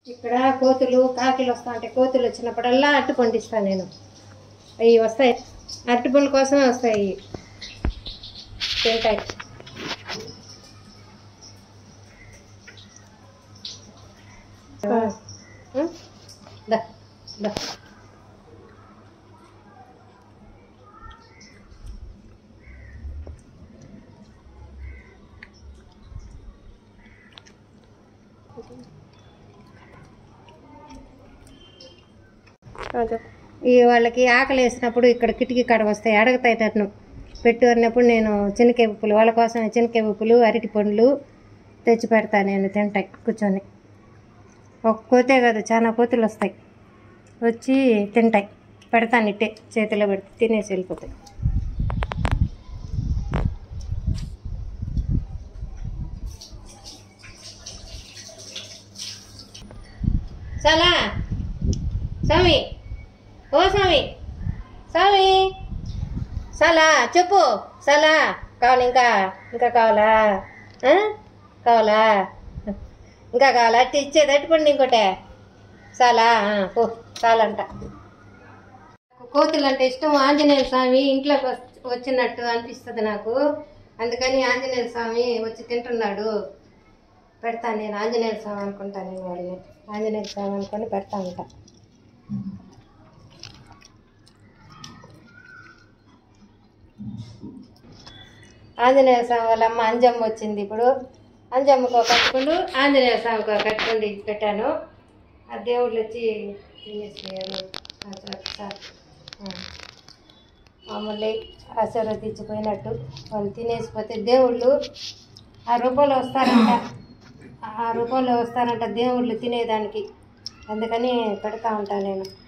ఇక్కడ కోతులు కాకిలు వస్తా ఉంటాయి కోతులు వచ్చినప్పుడల్లా అట్టు పండిస్తాను నేను అవి వస్తాయి అరటి పండ్ల కోసమే వస్తాయి ఇవి. తింటాయి ఆ, ఉం? దా దా ఈ వాళ్ళకి ఆకలి వేసినప్పుడు ఇక్కడ కిటికీ కాడ వస్తాయి అడగతాయి తను పెట్టు అన్నప్పుడు నేను చిన్నకాయ ఉప్పులు వాళ్ళ కోసం చిన్నకాయ ఉప్పులు అరటి పండ్లు తెచ్చి పెడతా నేను తింటాయి కూర్చొని ఒక కోతే కాదు చాలా కోతులు వస్తాయి వచ్చి తింటాయి పెడతాను ఇట్టే చేతిలో పెడితే తినేసి వెళ్ళిపోతాయి చాలా స్వామి ఓ స్వామి స్వామి సలా చెప్పు సలా కావాలి ఇంకా ఇంకా కావాలా ఆ? కావాలా ఇంకా కావాలా అట్టి ఇచ్చేది అట్టుకోండి ఇంకోటే చాలా ఆ, పో చాలంట కోతులు అంటే ఇష్టం ఆంజనేయ స్వామి ఇంట్లోకి వస్- వచ్చినట్టు అనిపిస్తుంది నాకు అందుకని ఆంజనేయ స్వామి వచ్చి తింటున్నాడు పెడతాను నేను ఆంజనేయ స్వామి అనుకుంటాను నేను వాళ్ళని ఆంజనేయ స్వామి అనుకొని పెడతా ఉంటా ఆంజనేయ స్వామి వాళ్ళ అమ్మ అంజమ్మ వచ్చింది ఇప్పుడు అంజమ్మకు ఒక కట్టుకుండు ఆంజనేయ స్వామికి ఒక కట్టుకుండి పెట్టాను ఆ దేవుళ్ళు వచ్చి తినేసిపోయారు ఆ చాలు, చాలు. ఆ. మామూలు ఆశీర్వదించిపోయినట్టు వాళ్ళు తినేసిపోతే దేవుళ్ళు ఆ రూపంలో వస్తారంట ఆ రూపంలో వస్తారంట దేవుళ్ళు తినేదానికి అందుకని పెడతా ఉంటాను నేను